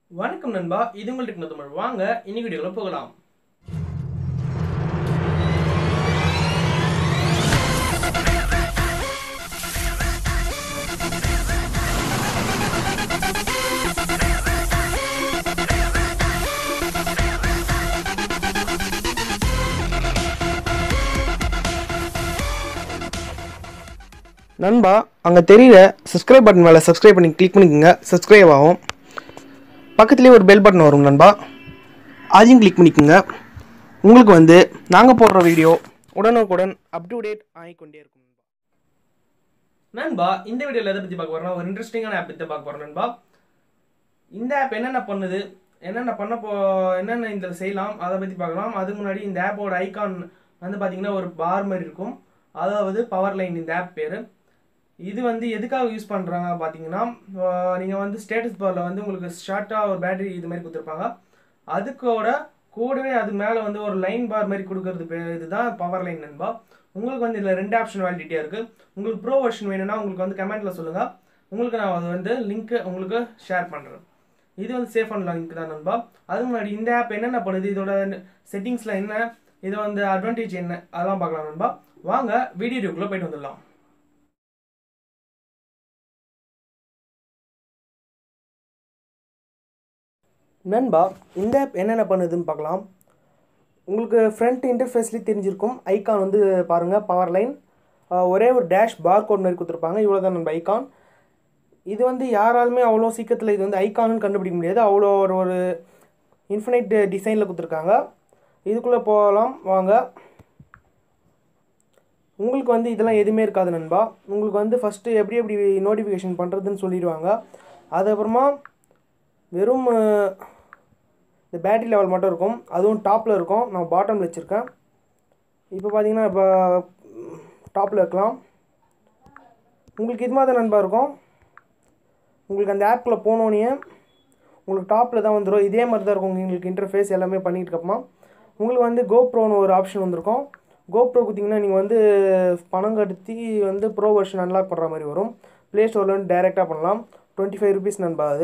வணக்கம் நண்பா இது உங்கள் டெக்னோ தமிழ் வாங்க இன்னைக்கு வீடியோவில் போகலாம் நண்பா அங்கே தெரியுற சப்ஸ்கிரைப் பட்டன் மேலே சப்ஸ்கிரைப் பண்ணி கிளிக் பண்ணிக்கோங்க சப்ஸ்கிரைப் ஆகும் பக்கத்துலேயே ஒரு பெல் பட்டன் வரும் நண்பா அதையும் கிளிக் பண்ணிக்கோங்க உங்களுக்கு வந்து நாங்கள் போடுற வீடியோ உடனுக்குடன் அப் டு டேட் ஆகிக்கொண்டே இருக்கும் நண்பா நண்பா இந்த வீடியோவில் எதை பற்றி பார்க்க போறோம்னா ஒரு இன்ட்ரெஸ்டிங்கான ஆப் பற்றி பார்க்க போகிறோம் நண்பா இந்த ஆப் என்னென்ன பண்ணுது என்னென்ன பண்ண போ என்னென்ன இதில் செய்யலாம் அதை பற்றி பார்க்கலாம் அதுக்கு முன்னாடி இந்த ஆப்போட ஐகான் வந்து பார்த்தீங்கன்னா ஒரு பார் மாதிரி இருக்கும் அதாவது பவர் லைன் இந்த ஆப் பேர் இது வந்து எதுக்காக யூஸ் பண்ணுறாங்க பார்த்தீங்கன்னா நீங்கள் வந்து ஸ்டேட்டஸ் பாரில் வந்து உங்களுக்கு ஷார்ட்டாக ஒரு பேட்டரி இது மாதிரி கொடுத்துருப்பாங்க அதுக்கோட கூடவே அது மேலே வந்து ஒரு லைன் பார் மாதிரி கொடுக்கறது பேர் இதுதான் பவர் லைன் நண்பா உங்களுக்கு வந்து இதில் ரெண்டு ஆப்ஷன் வேலிடிட்டியாக இருக்குது உங்களுக்கு ப்ரோ வெர்ஷன் வேணும்னா உங்களுக்கு வந்து கமெண்ட்டில் சொல்லுங்கள் உங்களுக்கு நான் அது வந்து லிங்க்கு உங்களுக்கு ஷேர் பண்ணுறேன் இது வந்து சேஃப் அண்ட் லிங்க் தான் நண்பா அதுக்கு முன்னாடி இந்த ஆப் என்னென்ன பண்ணுது இதோட செட்டிங்ஸில் என்ன இதை வந்து அட்வான்டேஜ் என்ன அதெல்லாம் பார்க்கலாம் நண்பா வாங்க வீடியோக்குள்ளே போயிட்டு வந்துடலாம் நண்பா இந்த ஆப் என்னென்ன பண்ணுதுன்னு பார்க்கலாம் உங்களுக்கு ஃப்ரண்ட் இன்டர்ஃபேஸ்லேயே தெரிஞ்சிருக்கும் ஐகான் வந்து பாருங்கள் பவர் லைன் ஒரே ஒரு டேஷ் பார் கோட் மாதிரி கொடுத்துருப்பாங்க இவ்வளோ தான் நம்ம ஐகான் இது வந்து யாராலுமே அவ்வளோ சீக்கிரத்தில் இது வந்து ஐகானுன்னு கண்டுபிடிக்க முடியாது அவ்வளோ ஒரு ஒரு இன்ஃபினைட் டிசைனில் கொடுத்துருக்காங்க இதுக்குள்ளே போகலாம் வாங்க உங்களுக்கு வந்து இதெல்லாம் எதுவுமே இருக்காது நண்பா உங்களுக்கு வந்து ஃபஸ்ட்டு எப்படி எப்படி நோட்டிஃபிகேஷன் பண்ணுறதுன்னு சொல்லிடுவாங்க அதுக்கப்புறமா வெறும் அஹ், இந்த பேட்டரி லெவல் மட்டும் இருக்கும் அதுவும் டாப்பில் இருக்கும் நான் பாட்டமில் வச்சுருக்கேன் இப்போ பார்த்தீங்கன்னா இப்போ டாப்பில் வைக்கலாம் உங்களுக்கு இது மாதிரி தான் நண்பா இருக்கும் உங்களுக்கு அந்த ஆப்பில் போனோடனே உங்களுக்கு டாப்பில் தான் வந்துடும் இதே மாதிரி தான் இருக்கும் உங்களுக்கு இன்டர்ஃபேஸ் எல்லாமே பண்ணிட்டு இருக்கப்பமா உங்களுக்கு வந்து கோப்ரோன்னு ஒரு ஆப்ஷன் வந்திருக்கும் கோப்ரோ கொடுத்தீங்கன்னா நீங்கள் வந்து பணம் கட்டி வந்து ப்ரோ வெர்ஷன் அன்லாக் பண்ணுற மாதிரி வரும் ப்ளே ஸ்டோரில் வந்து டைரெக்டாக பண்ணலாம் டுவெண்ட்டி ஃபைவ் ருபீஸ் நண்பா அது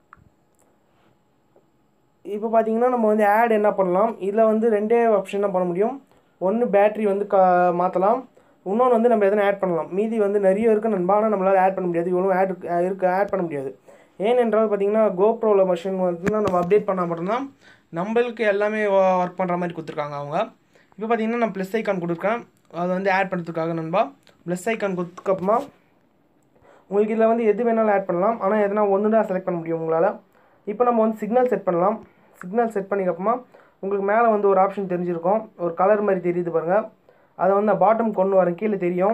இப்போ பார்த்தீங்கன்னா நம்ம வந்து ஆட் என்ன பண்ணலாம் இதில் வந்து ரெண்டே ஆப்ஷன் தான் பண்ண முடியும் ஒன்று பேட்டரி வந்து க மாற்றலாம் இன்னொன்று வந்து நம்ம எதனா ஆட் பண்ணலாம் மீதி வந்து நிறைய இருக்குது நண்பா ஆனால் நம்மளால் ஆட் பண்ண முடியாது இவ்வளோ ஆட் இருக்கு ஆட் பண்ண முடியாது ஏனென்றால் பார்த்தீங்கன்னா கோப்ரோவில் மிஷின் வந்து நம்ம அப்டேட் பண்ணால் மட்டும்தான் நம்மளுக்கு எல்லாமே ஒர்க் பண்ணுற மாதிரி கொடுத்துருக்காங்க அவங்க இப்போ பார்த்தீங்கன்னா நான் ப்ளஸ் ஐக்கான் கொடுத்துருக்கேன் அதை வந்து ஆட் பண்ணுறதுக்காக நண்பா ப்ளஸ் ஐக்கான் கொடுத்துக்கப்புறமா உங்களுக்கு இதில் வந்து எது வேணாலும் ஆட் பண்ணலாம் ஆனால் எதனா ஒன்று தான் செலக்ட் பண்ண முடியும் உங்களால் இப்போ நம்ம வந்து சிக்னல் செட் பண்ணலாம் சிக்னல் செட் பண்ணிக்கப்புறமா உங்களுக்கு மேலே வந்து ஒரு ஆப்ஷன் தெரிஞ்சிருக்கும் ஒரு கலர் மாதிரி தெரியுது பாருங்கள் அதை வந்து நான் பாட்டம் கொண்டு வரேன் கீழே தெரியும்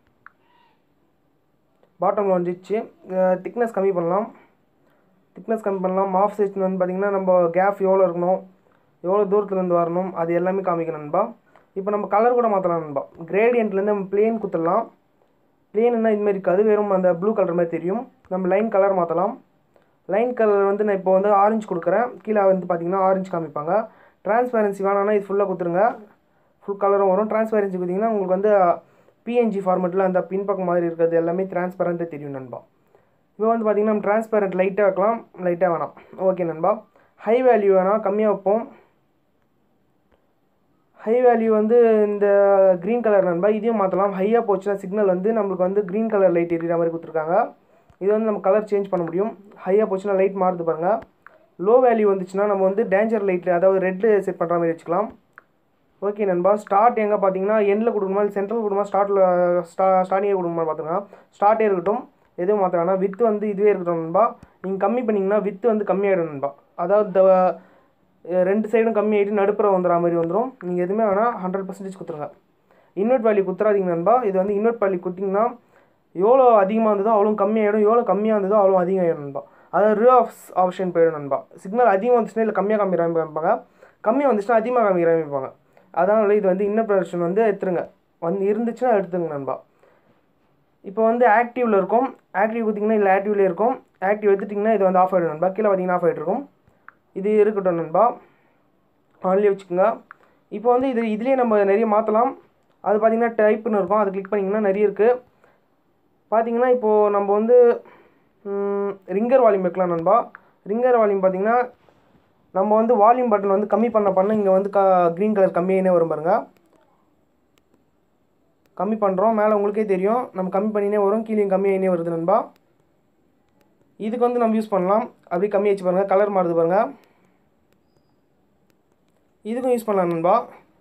பாட்டமில் வந்துச்சு திக்னஸ் கம்மி பண்ணலாம் திக்னஸ் கம்மி பண்ணலாம் ஆஃப் சைஸ் வந்து பார்த்திங்கன்னா நம்ம கேப் எவ்வளோ இருக்கணும் எவ்வளோ தூரத்துலேருந்து வரணும் அது எல்லாமே காமிக்கணும் நண்பா இப்போ நம்ம கலர் கூட மாற்றலாம் நண்பா கிரேடியன்ட்லேருந்து நம்ம பிளேன் குத்தலாம் பிளேன்னா இதுமாரி இருக்காது வெறும் அந்த ப்ளூ கலர் மாதிரி தெரியும் நம்ம லைன் கலர் மாற்றலாம் லைன் கலர் வந்து நான் இப்போ வந்து ஆரஞ்சு கொடுக்குறேன் கீழே வந்து பார்த்தீங்கன்னா ஆரஞ்சு காமிப்பாங்க டிரான்ஸ்பேரன்சி வேணாம்னா இது ஃபுல்லாக கொடுத்துருங்க ஃபுல் கலரும் வரும் டிரான்ஸ்பேரன்சி கொடுத்தீங்கன்னா உங்களுக்கு வந்து பிஎன்ஜி ஃபார்மெட்டில் அந்த பின்பக்கம் மாதிரி இருக்கிறது எல்லாமே டிரான்ஸ்பரண்ட்டாக தெரியும் நண்பா இப்போ வந்து பார்த்தீங்கன்னா நம்ம டிரான்ஸ்பேரண்ட் லைட்டாக வைக்கலாம் லைட்டாக வேணாம் ஓகே நண்பா ஹை வேல்யூ வேணாம் கம்மியாக வைப்போம் ஹை வேல்யூ வந்து இந்த க்ரீன் கலர் நண்பா இதையும் மாற்றலாம் ஹையாக போச்சுன்னா சிக்னல் வந்து நம்மளுக்கு வந்து க்ரீன் கலர் லைட் எரியிற மாதிரி கொடுத்துருக்காங்க இது வந்து நம்ம கலர் சேஞ்ச் பண்ண முடியும் ஹையாக போச்சுன்னா லைட் மாறுது பாருங்கள் லோ வேல்யூ வந்துச்சுன்னா நம்ம வந்து டேஞ்சர் லைட்டில் அதாவது ரெட்டு செட் பண்ணுற மாதிரி வச்சுக்கலாம் ஓகே நண்பா ஸ்டார்ட் எங்கே பார்த்தீங்கன்னா எண்டில் கொடுக்கணுமா இல்லை சென்ட்ரல் கொடுக்கணுமா ஸ்டார்ட்டில் ஸ்டா ஸ்டார்டிங்கே கொடுக்கணுமா பார்த்துங்க ஸ்டார்ட்டே இருக்கட்டும் எதுவும் மாற்ற வேணாம் வித்து வந்து இதுவே இருக்கட்டும் நண்பா நீங்கள் கம்மி பண்ணிங்கன்னா வித்து வந்து கம்மியாகிடும் நண்பா அதாவது the- ரெண்டு சைடும் கம்மி ஆகிட்டு நடுப்புற வந்துடுற மாதிரி வந்துடும் நீங்கள் எதுவுமே வேணால் ஹண்ட்ரட் பர்சன்டேஜ் கொடுத்துருங்க இன்வெர்ட் வேல்யூ குத்துறாதீங்க நண்பா இது வந்து இன்வெர்ட் வேல்யூ கொடுத்தீங்கன்னா எவ்வளோ அதிகமாக இருந்ததோ அவ்வளோ கம்மியாகிடும் எவ்வளோ கம்மியாக இருந்ததோ அவ்வளோ அதிகமாகிடும் நண்பா அதாவது ரிவ் ஆஃப் ஆப்ஷன் போயிடும் நண்பா சிக்னல் அதிகமாக வந்துச்சுன்னா இல்லை கம்மியாக காமிக்கிற காமிப்பாங்க கம்மியாக வந்துச்சுன்னா அதிகமாக காமிக்கிற காமிப்பாங்க அதனால் இது வந்து இன்னர் வெர்ஷன் வந்து எடுத்துருங்க வந்து இருந்துச்சுன்னா எடுத்துங்க நண்பா இப்போ வந்து ஆக்டிவில் இருக்கும் ஆக்டிவ் கொடுத்தீங்கன்னா இல்லை ஆக்டிவ்லேயே இருக்கும் ஆக்டிவ் எடுத்துட்டிங்கன்னா இது வந்து ஆஃப் ஆகிடும் நண்பா கீழே பார்த்தீங்கன்னா ஆஃப் ஆகிட்டு இருக்கும் இது இருக்கட்டும் நண்பா ஆன்லேயே வச்சுக்கோங்க இப்போ வந்து இது இதுலேயே நம்ம நிறைய மாற்றலாம் அது பார்த்தீங்கன்னா டைப்புன்னு இருக்கும் அது கிளிக் பண்ணிங்கன்னா நிறைய இருக்குது பார்த்தீங்கன்னா இப்போது நம்ம வந்து ரிங்கர் வால்யூம் வைக்கலாம் நண்பா ரிங்கர் வால்யூம் பார்த்தீங்கன்னா நம்ம வந்து வால்யூம் பட்டன் வந்து கம்மி பண்ண பண்ண இங்கே வந்து க க்ரீன் கலர் கம்மியாகினே வரும் பாருங்க கம்மி பண்ணுறோம் மேலே உங்களுக்கே தெரியும் நம்ம கம்மி பண்ணினே வரும் கீழே கம்மியாகினே வருது நண்பா இதுக்கு வந்து நம்ம யூஸ் பண்ணலாம் அப்படியே கம்மியாச்சு பாருங்கள் கலர் மாறுது பாருங்கள் இதுக்கும் யூஸ் பண்ணலாம் நண்பா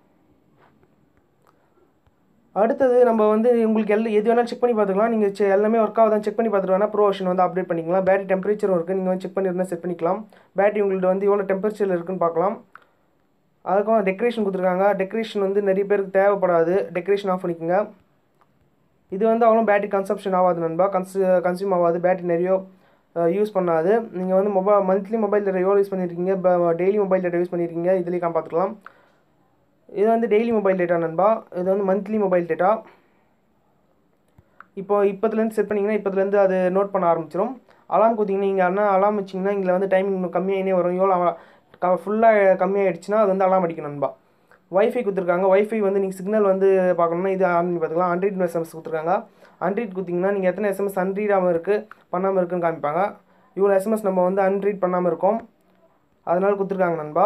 அடுத்தது நம்ம வந்து உங்களுக்கு எல்லாம் எது வேணாலும் செக் பண்ணி பார்த்துக்கலாம் நீங்கள் செ எல்லாமே ஒர்க் ஆகுதான் செக் பண்ணி பார்த்துட்டு வேணால் ப்ரோ வெர்ஷன் வந்து அப்டேட் பண்ணிக்கலாம் பேட்டரி டெம்பரேச்சரும் இருக்குது நீங்கள் வந்து செக் பண்ணிருந்தா செட் பண்ணிக்கலாம் பேட்டரி உங்கள்ட்ட வந்து எவ்வளோ டெம்பரேச்சரில் இருக்குன்னு பார்க்கலாம் அதுக்கும் டெக்கரேஷன் கொடுத்துருக்காங்க டெக்கரேஷன் வந்து நிறைய பேருக்கு தேவைப்படாது டெக்கரேஷன் ஆஃப் பண்ணிக்கோங்க இது வந்து அவ்வளோ பேட்டரி கன்சப்ஷன் ஆகாது நண்பா கன்சு கன்சியூம் ஆகாது பேட்டரி நிறைய யூஸ் பண்ணாது நீங்கள் வந்து மொபைல் மந்த்லி மொபைல் டேட்டா எவ்வளோ யூஸ் பண்ணியிருக்கீங்க டெய்லி மொபைல் டேட்டா யூஸ் பண்ணியிருக்கீங்க இதுலேயே காம் பார்த்துக்கலாம் இது வந்து டெய்லி மொபைல் டேட்டா நண்பா இது வந்து மந்த்லி மொபைல் டேட்டா இப்போ இப்போத்துலேருந்து செட் பண்ணிங்கன்னா இப்போத்துலேருந்து அது நோட் பண்ண ஆரம்பிச்சிடும் அலாம் கொடுத்தீங்கன்னா நீங்கள் என்ன அலாம் வச்சிங்கன்னா இங்கே வந்து டைமிங் இன்னும் கம்மியாகினே வரும் எவ்வளோ ஃபுல்லாக கம்மியாகிடுச்சுன்னா அது வந்து அலாம் அடிக்கும் நண்பா வைஃபை கொடுத்துருக்காங்க வைஃபை வந்து நீங்கள் சிக்னல் வந்து பார்க்கணும்னா இது ஆன் பண்ணி பார்த்துக்கலாம் ஹண்ட்ரட் எஸ்எம்எஸ் கொடுத்துருக்காங்க ஹண்ட்ரட் கொடுத்தீங்கன்னா நீங்கள் எத்தனை எஸ்எம்எஸ் அன்ரீடாமல் இருக்குது பண்ணாமல் இருக்குன்னு காமிப்பாங்க இவ்வளோ எஸ்எம்எஸ் நம்ம வந்து அன்ரீட் பண்ணாமல் இருக்கோம் அதனால் கொடுத்துருக்காங்க நண்பா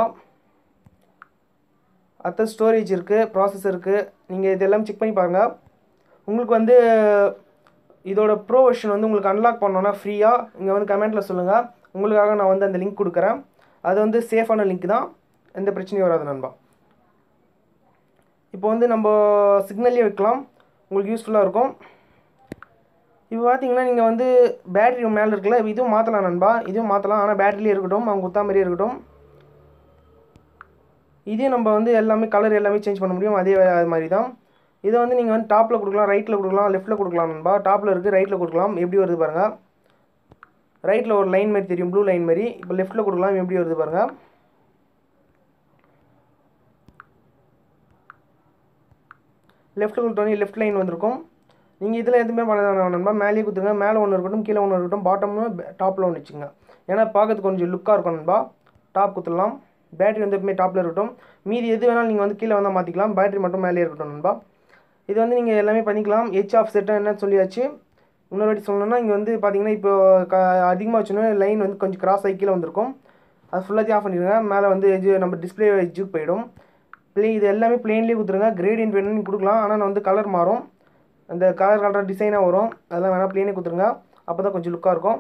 அடுத்த ஸ்டோரேஜ் இருக்குது ப்ராசஸ் இருக்குது நீங்கள் இதெல்லாம் செக் பண்ணி பாருங்கள் உங்களுக்கு வந்து இதோட ப்ரோ வெர்ஷன் வந்து உங்களுக்கு அன்லாக் பண்ணோன்னா ஃப்ரீயாக இங்கே வந்து கமெண்ட்டில் சொல்லுங்கள் உங்களுக்காக நான் வந்து அந்த லிங்க் கொடுக்குறேன் அது வந்து சேஃபான லிங்க் தான் எந்த பிரச்சனையும் வராது நண்பா இப்போ வந்து நம்ம சிக்னல்லே வைக்கலாம் உங்களுக்கு யூஸ்ஃபுல்லாக இருக்கும் இப்போ பார்த்தீங்கன்னா நீங்கள் வந்து பேட்டரி மேலே இருக்குல்ல இதுவும் மாற்றலாம் நண்பா இதுவும் மாற்றலாம் ஆனால் பேட்டரிலே இருக்கட்டும் அவங்க குத்தா மாதிரியே இருக்கட்டும் இதே நம்ம வந்து எல்லாமே கலர் எல்லாமே சேஞ்ச் பண்ண முடியும் அதே அது மாதிரி தான் இதை வந்து நீங்கள் வந்து டாப்பில் கொடுக்கலாம் ரைட்டில் கொடுக்கலாம் லெஃப்ட்டில் கொடுக்கலாம் நண்பா டாப்பில் இருக்குது ரைட்டில் கொடுக்கலாம் எப்படி வருது பாருங்கள் ரைட்டில் ஒரு லைன் மாதிரி தெரியும் ப்ளூ லைன் மாதிரி இப்போ லெஃப்ட்டில் கொடுக்கலாம் எப்படி வருது பாருங்கள் லெஃப்ட்டில் கொடுத்தோன்னே லெஃப்ட் லைன் வந்திருக்கும் நீங்கள் இதில் எதுவுமே பண்ண வேணாம் நண்பா மேலேயே கொடுத்துருங்க மேலே ஒன்று இருக்கட்டும் கீழே ஒன்று இருக்கட்டும் பாட்டம்னு டாப்பில் ஒன்று வச்சுங்க ஏன்னா பார்க்கறதுக்கு கொஞ்சம் லுக்காக இருக்கும் நண்பா டாப் கொடுத்துடலாம் பேட்டரி வந்து எப்பவுமே டாப்பில் இருக்கட்டும் மீதி எது வேணாலும் நீங்கள் வந்து கீழே வந்தால் மாற்றிக்கலாம் பேட்டரி மட்டும் மேலே இருக்கட்டும் நண்பா இது வந்து நீங்கள் எல்லாமே பண்ணிக்கலாம் ஹெச் ஆஃப் செட்டு என்ன சொல்லியாச்சு இன்னொரு வாட்டி சொல்லணும்னா இங்கே வந்து பார்த்தீங்கன்னா இப்போ க அதிகமாக வச்சோன்னா லைன் வந்து கொஞ்சம் கிராஸ் ஆகி கீழே வந்திருக்கும் அது ஃபுல்லாத்தையும் ஆஃப் பண்ணிடுங்க மேலே வந்து எஜ் நம்ம டிஸ்பிளே எஜ்ஜுக்கு போயிடும் ப்ளே இது எல்லாமே ப்ளேன்லேயே கொடுத்துருங்க கிரேடியன்ட் வேணும்னு நீங்கள் கொடுக்கலாம் ஆனால் நான் வந்து கலர் மாறும் அந்த கலர் கலர் டிசைனாக வரும் அதெல்லாம் வேணால் ப்ளேனே கொடுத்துருங்க அப்போ தான் கொஞ்சம் லுக்காக இருக்கும்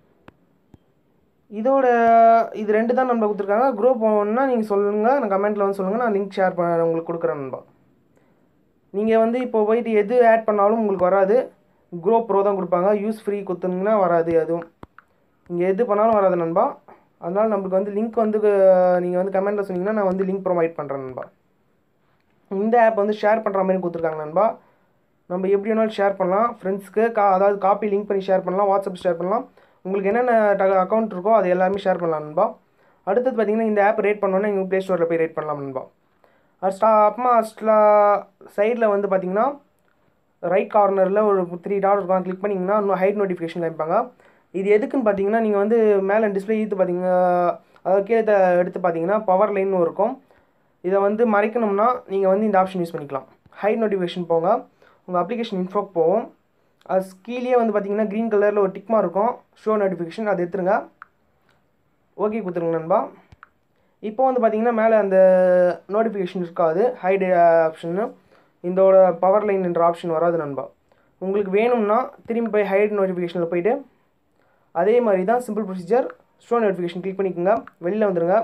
இதோட இது ரெண்டு தான் நம்ம கொடுத்துருக்காங்க குரூப் போகணுன்னா நீங்கள் சொல்லுங்கள் நான் கமெண்ட்டில் வந்து சொல்லுங்கள் நான் லிங்க் ஷேர் பண்ண உங்களுக்கு கொடுக்குறேன் நண்பா நீங்கள் வந்து இப்போ போயிட்டு எது ஆட் பண்ணாலும் உங்களுக்கு வராது க்ரோ ப்ரோ தான் கொடுப்பாங்க யூஸ் ஃப்ரீ கொடுத்துங்கன்னா வராது அதுவும் நீங்கள் எது பண்ணாலும் வராது நண்பா அதனால் நம்மளுக்கு வந்து லிங்க் வந்து நீங்கள் வந்து கமெண்ட்டில் சொன்னீங்கன்னா நான் வந்து லிங்க் ப்ரொவைட் பண்ணுறேன் நண்பா இந்த ஆப் வந்து ஷேர் பண்ணுற மாதிரி கொடுத்துருக்காங்க நண்பா நம்ம எப்படி வேணாலும் ஷேர் பண்ணலாம் ஃப்ரெண்ட்ஸ்க்கு கா அதாவது காப்பி லிங்க் பண்ணி ஷேர் பண்ணலாம் வாட்ஸ்அப் ஷேர் பண்ணலாம் உங்களுக்கு என்னென்ன அக்கௌண்ட் இருக்கோ அது எல்லாமே ஷேர் பண்ணலாம் நண்பா அடுத்தது பார்த்தீங்கன்னா இந்த ஆப் ரேட் பண்ணோன்னா நீங்கள் ப்ளே ஸ்டோரில் போய் ரேட் பண்ணலாம் நண்பா அது ஸ்டா அப்புறமா ஸ்டா சைடில் வந்து பார்த்தீங்கன்னா ரைட் கார்னரில் ஒரு த்ரீ டாட் இருக்கும் கிளிக் பண்ணிங்கன்னா இன்னும் ஹைட் நோட்டிஃபிகேஷன் காமிப்பாங்க இது எதுக்குன்னு பார்த்தீங்கன்னா நீங்கள் வந்து மேலே டிஸ்பிளே ஈத்து பார்த்தீங்க அதாவது கீழே த- எடுத்து பார்த்தீங்கன்னா பவர் லைன்னு இருக்கும் இதை வந்து மறைக்கணும்னா நீங்கள் வந்து இந்த ஆப்ஷன் யூஸ் பண்ணிக்கலாம் ஹைட் நோட்டிஃபிகேஷன் போங்க உங்கள் அப்ளிகேஷன் இன்ஃபோக்கு போகும் அது கீழே வந்து பார்த்தீங்கன்னா க்ரீன் கலரில் ஒரு டிக்மா இருக்கும் ஷோ நோட்டிஃபிகேஷன் அதை எடுத்துருங்க ஓகே கொடுத்துருங்க நண்பா இப்போ வந்து பார்த்தீங்கன்னா மேலே அந்த நோட்டிஃபிகேஷன் இருக்காது ஹைடு ஆப்ஷன்னு இதோட பவர் லைன் என்ற ஆப்ஷன் வராது நண்பா உங்களுக்கு வேணும்னா திரும்பி போய் ஹைட் நோட்டிஃபிகேஷனில் போயிட்டு அதே மாதிரி தான் simple procedure show notification click பண்ணிக்கோங்க வெளியில் வந்துடுங்க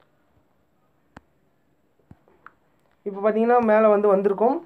இப்போ பார்த்தீங்கன்னா மேலே வந்து வந்திருக்கும்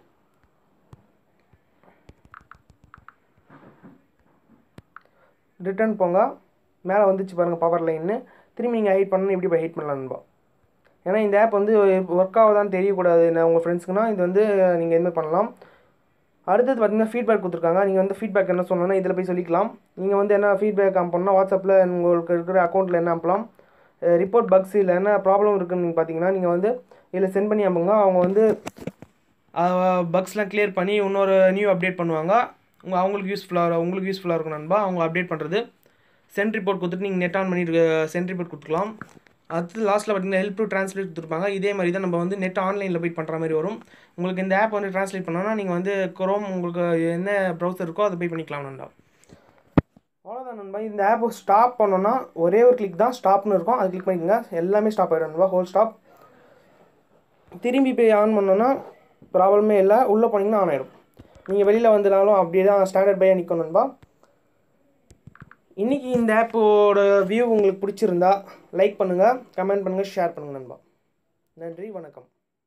ரிட்டர்ன் போங்க மேலே வந்துச்சு பாருங்கள் பவர் லைன்னு திரும்பி நீங்கள் ஹைட் பண்ணணும் எப்படி போய் ஹைட் பண்ணலாம் நண்பா ஏன்னா இந்த ஆப் வந்து ஒர்க் ஆகுதான்னு தெரியக்கூடாது நான் உங்கள் ஃப்ரெண்ட்ஸ்க்குனா இது வந்து நீங்கள் எதுவுமே பண்ணலாம் அடுத்தது பார்த்தீங்கன்னா ஃபீட்பேக் கொடுத்துருக்காங்க நீங்கள் வந்து ஃபீட்பேக் என்ன சொல்லணும்னா இதில் போய் சொல்லிக்கலாம் நீங்கள் வந்து என்ன ஃபீட்பேக் அனுப்பணும்னா வாட்ஸ்அப்பில் உங்களுக்கு இருக்கிற அக்கௌண்ட்டில் என்ன அனுப்பலாம் ரிப்போர்ட் பக்ஸ் இல்லை என்ன ப்ராப்ளம் இருக்குன்னு நீங்கள் பார்த்தீங்கன்னா நீங்கள் வந்து இதில் சென்ட் பண்ணி அனுப்புங்க அவங்க வந்து பக்ஸ்லாம் கிளியர் பண்ணி இன்னொரு நியூ அப்டேட் பண்ணுவாங்க உங்க அவங்களுக்கு யூஸ்ஃபுல்லாக உங்களுக்கு யூஸ்ஃபுல்லாக இருக்கும் நண்பா அவங்க அப்டேட் பண்ணுறது சென்ட் ரிப்போர்ட் கொடுத்துட்டு நீங்கள் நெட் ஆன் பண்ணி சென்ட் ரிப்போர்ட் கொடுத்துக்கலாம் அடுத்து லாஸ்ட்டில் பார்த்தீங்கன்னா ஹெல்ப் டு ட்ரான்ஸ்லேட் கொடுத்துருப்பாங்க இதே மாதிரி தான் நம்ம வந்து நெட் ஆன்லைனில் போய் பண்ணுற மாதிரி வரும் உங்களுக்கு இந்த ஆப் வந்து ட்ரான்ஸ்லேட் பண்ணோன்னா நீங்கள் வந்து குரோம் உங்களுக்கு என்ன ப்ரௌசர் இருக்கோ அதை போய் பண்ணிக்கலாம் நண்பா அவ்வளோதான் அவ்வளோதான் நண்பா இந்த ஆப்பை ஸ்டாப் பண்ணோன்னா ஒரே ஒரு கிளிக் தான் ஸ்டாப்னு இருக்கும் அது கிளிக் பண்ணிக்கோங்க எல்லாமே ஸ்டாப் ஆகிடும் நண்பா ஹோல் ஸ்டாப் திரும்பி போய் ஆன் பண்ணோன்னா ப்ராப்ளமே இல்லை உள்ளே போனீங்கன்னா ஆன் ஆகிடும் நீங்கள் வெளியில் வந்தனாலும் அப்படியே தான் ஸ்டாண்டர்ட் பையாக நிற்கும் நண்பா இன்றைக்கி இந்த ஆப்போட வியூ உங்களுக்கு பிடிச்சிருந்தா லைக் பண்ணுங்கள் கமெண்ட் பண்ணுங்கள் ஷேர் பண்ணுங்கள் நண்பா நன்றி வணக்கம்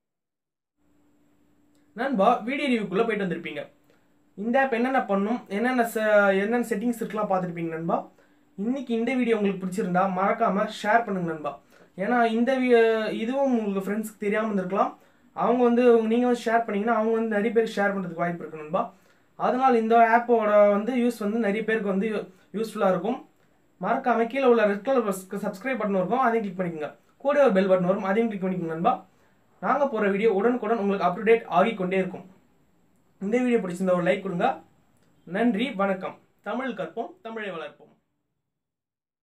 நண்பா வீடியோ ரிவ்யூக்குள்ளே போயிட்டு வந்திருப்பீங்க இந்த ஆப் என்னென்ன பண்ணும் என்னென்ன செ என்னென்ன செட்டிங்ஸ் இருக்குலாம் பார்த்துருப்பீங்க நண்பா இன்னைக்கு இந்த வீடியோ உங்களுக்கு பிடிச்சிருந்தா மறக்காமல் ஷேர் பண்ணுங்க நண்பா ஏன்னா இந்த வி- இதுவும் உங்களுக்கு ஃப்ரெண்ட்ஸ்க்கு தெரியாமல் இருந்திருக்கலாம் அவங்க வந்து நீங்கள் வந்து ஷேர் பண்ணீங்கன்னா அவங்க வந்து நிறைய பேர் ஷேர் பண்ணுறதுக்கு வாய்ப்பு இருக்கு நண்பா அதனால் இந்த ஆப்போட வந்து யூஸ் வந்து நிறைய பேருக்கு வந்து யூஸ்ஃபுல்லாக இருக்கும் மறக்காம கீழே உள்ள ரெட் கலர் சப்ஸ்கிரைப் பட்டன் இருக்கும் அதையும் கிளிக் பண்ணிக்கோங்க கூட ஒரு பெல் பட்டன் வரும் அதையும் கிளிக் பண்ணிக்கோங்க நண்பா நாங்கள் போகிற வீடியோ உடனுக்குடன் உங்களுக்கு அப் டு டேட் ஆகிக்கொண்டே இருக்கும் இந்த வீடியோ பிடிச்சிருந்தா ஒரு லைக் கொடுங்க நன்றி வணக்கம் தமிழ் கற்போம் தமிழை வளர்ப்போம்